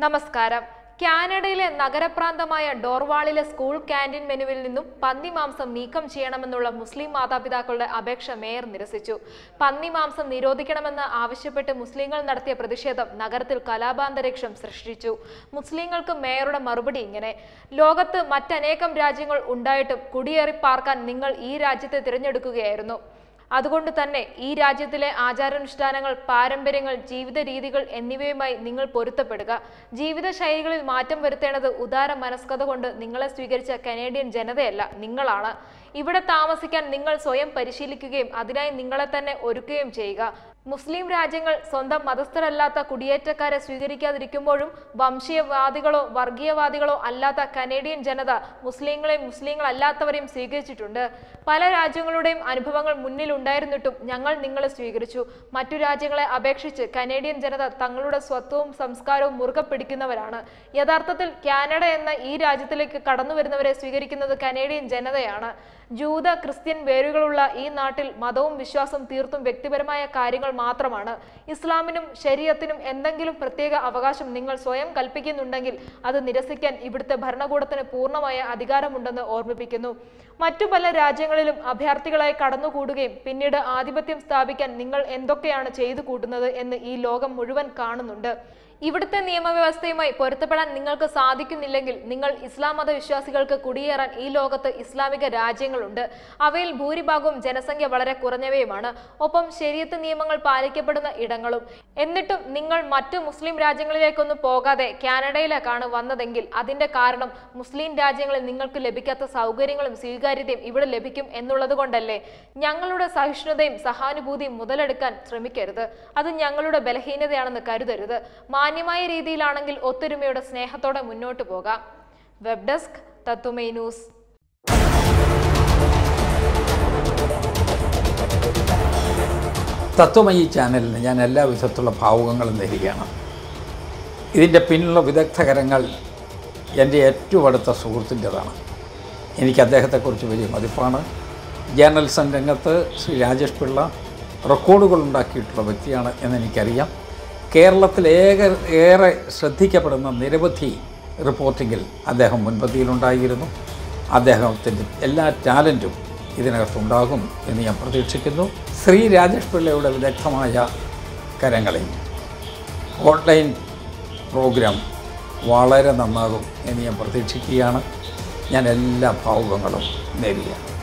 നമസ്കാരം കാനഡയിലെ നഗരപ്രാന്തമായ ഡോർവാളിലെ school canteen മെനുവിൽ നിന്നും പന്നി മാംസം നീക്കം ചെയ്യണമെന്നുള്ള മുസ്ലിം മാതാപിതാക്കളുടെ അപേക്ഷ മേയർ നിരസിച്ചു പന്നി മാംസം നിരോധിക്കണമെന്ന് ആവശ്യപ്പെട്ട് മുസ്ലിങ്ങൾ നടത്തിയ പ്രതിഷേധം നഗരത്തിൽ കലാപാന്തരീക്ഷം സൃഷ്ടിച്ചു മുസ്ലിങ്ങൾക്ക് മേയറുടെ മറുപടി ഇങ്ങനെ ലോകത്ത് മറ്റനേകം രാജ്യങ്ങൾ ഉണ്ടായിട്ടും കുടിയേറി പാർക്കാൻ നിങ്ങൾ ഈ രാജ്യത്തെ തിരഞ്ഞെടുക്കുകയായിരുന്നു അതുകൊണ്ട് തന്നെ ഈ രാജ്യത്തിലെ ആചാരാനുഷ്ഠാനങ്ങൾ പാരമ്പര്യങ്ങൾ ജീവിത രീതികൾ എന്നിവയുമായി നിങ്ങൾ പൊരുത്തപ്പെടുക ജീവിത ശൈലികളിൽ മാറ്റം വരുത്തേണ്ടത് ഉദാര മനസ്കത കൊണ്ട് നിങ്ങളെ സ്വീകരിച്ച കനേഡിയൻ ജനതയല്ല നിങ്ങളാണ് ഇവിടെ താമസിക്കാൻ നിങ്ങൾ സ്വയം പരിശീലിക്കുകയും അതിനായി നിങ്ങളെ തന്നെ ഒരുക്കുകയും ചെയ്യുക മുസ്ലിം രാജ്യങ്ങൾ സ്വന്തം മതസ്ഥരല്ലാത്ത കുടിയേറ്റക്കാരെ സ്വീകരിക്കാതിരിക്കുമ്പോഴും വംശീയവാദികളോ വർഗീയവാദികളോ അല്ലാത്ത കനേഡിയൻ ജനത മുസ്ലിങ്ങളെയും മുസ്ലിങ്ങളല്ലാത്തവരെയും സ്വീകരിച്ചിട്ടുണ്ട് പല രാജ്യങ്ങളുടെയും അനുഭവങ്ങൾ മുന്നിലുണ്ടായിരുന്നിട്ടും ഞങ്ങൾ നിങ്ങളെ സ്വീകരിച്ചു മറ്റു രാജ്യങ്ങളെ അപേക്ഷിച്ച് കനേഡിയൻ ജനത തങ്ങളുടെ സ്വത്വവും സംസ്കാരവും മുറുകെ പിടിക്കുന്നവരാണ് യഥാർത്ഥത്തിൽ കാനഡ എന്ന ഈ രാജ്യത്തിലേക്ക് കടന്നു വരുന്നവരെ സ്വീകരിക്കുന്നത് കനേഡിയൻ ജനതയാണ് ജൂത ക്രിസ്ത്യൻ വേരുകളുള്ള ഈ നാട്ടിൽ മതവും വിശ്വാസവും തീർത്തും വ്യക്തിപരമായ കാര്യങ്ങൾ മാത്രമാണ് ഇസ്ലാമിനും ശരീരത്തിനും എന്തെങ്കിലും പ്രത്യേക അവകാശം നിങ്ങൾ സ്വയം കൽപ്പിക്കുന്നുണ്ടെങ്കിൽ അത് നിരസിക്കാൻ ഇവിടുത്തെ ഭരണകൂടത്തിന് പൂർണ്ണമായ അധികാരമുണ്ടെന്ന് ഓർമ്മിപ്പിക്കുന്നു മറ്റു പല രാജ്യങ്ങളിലും അഭയാർത്ഥികളായി കടന്നുകൂടുകയും പിന്നീട് ആധിപത്യം സ്ഥാപിക്കാൻ നിങ്ങൾ എന്തൊക്കെയാണ് ചെയ്തു കൂട്ടുന്നത് എന്ന് ഈ ലോകം മുഴുവൻ കാണുന്നുണ്ട് ഇവിടുത്തെ നിയമവ്യവസ്ഥയുമായി പൊരുത്തപ്പെടാൻ നിങ്ങൾക്ക് സാധിക്കുന്നില്ലെങ്കിൽ നിങ്ങൾ ഇസ്ലാം മത വിശ്വാസികൾക്ക് കുടിയേറാൻ ഈ ലോകത്ത് ഇസ്ലാമിക രാജ്യങ്ങളുണ്ട് അവയിൽ ഭൂരിഭാഗവും ജനസംഖ്യ വളരെ കുറഞ്ഞവയുമാണ് ഒപ്പം ശരീരത്ത് നിയമങ്ങൾ പാലിക്കപ്പെടുന്ന ഇടങ്ങളും എന്നിട്ടും നിങ്ങൾ മറ്റു മുസ്ലിം രാജ്യങ്ങളിലേക്കൊന്നും പോകാതെ കാനഡയിലേക്കാണ് വന്നതെങ്കിൽ അതിന്റെ കാരണം മുസ്ലിം രാജ്യങ്ങളിൽ നിങ്ങൾക്ക് ലഭിക്കാത്ത സൗകര്യങ്ങളും സ്വീകാര്യതയും ഇവിടെ ലഭിക്കും എന്നുള്ളത് കൊണ്ടല്ലേ ഞങ്ങളുടെ സഹിഷ്ണുതയും സഹാനുഭൂതിയും മുതലെടുക്കാൻ ശ്രമിക്കരുത് അത് ഞങ്ങളുടെ ബലഹീനതയാണെന്ന് കരുതരുത് മാന്യമായ രീതിയിലാണെങ്കിൽ ഒത്തൊരുമയുടെ സ്നേഹത്തോടെ മുന്നോട്ട് പോകാം വെബ് ഡെസ്ക് തത്തുമൈ ന്യൂസ് തത്വമയി ചാനലിന് ഞാൻ എല്ലാ വിധത്തിലുള്ള ഭാവുകങ്ങളും നേരുകയാണ് ഇതിൻ്റെ പിന്നിലുള്ള വിദഗ്ധകരങ്ങൾ എൻ്റെ ഏറ്റവും അടുത്ത സുഹൃത്തിൻ്റെതാണ് എനിക്ക് അദ്ദേഹത്തെക്കുറിച്ച് വലിയ മതിപ്പാണ് ജേർണലിസം രംഗത്ത് ശ്രീ രാജേഷ് പിള്ള റെക്കോർഡുകൾ ഉണ്ടാക്കിയിട്ടുള്ള വ്യക്തിയാണ് എന്നെനിക്കറിയാം കേരളത്തിൽ ഏക ഏറെ ശ്രദ്ധിക്കപ്പെടുന്ന നിരവധി റിപ്പോർട്ടിങ്ങിൽ അദ്ദേഹം മുൻപന്തിയിലുണ്ടായിരുന്നു അദ്ദേഹത്തിൻ്റെ എല്ലാ ടാലൻറ്റും ഇതിനകത്തുണ്ടാകും എന്ന് ഞാൻ പ്രതീക്ഷിക്കുന്നു ശ്രീ രാജേഷ് പിള്ളയുടെ വിദഗ്ധമായ കരങ്ങളിൽ ഓൺലൈൻ പ്രോഗ്രാം വളരെ നന്നാകും എന്ന് ഞാൻ പ്രതീക്ഷിക്കുകയാണ് ഞാൻ എല്ലാ ഭാവുകങ്ങളും നേരുകയാണ്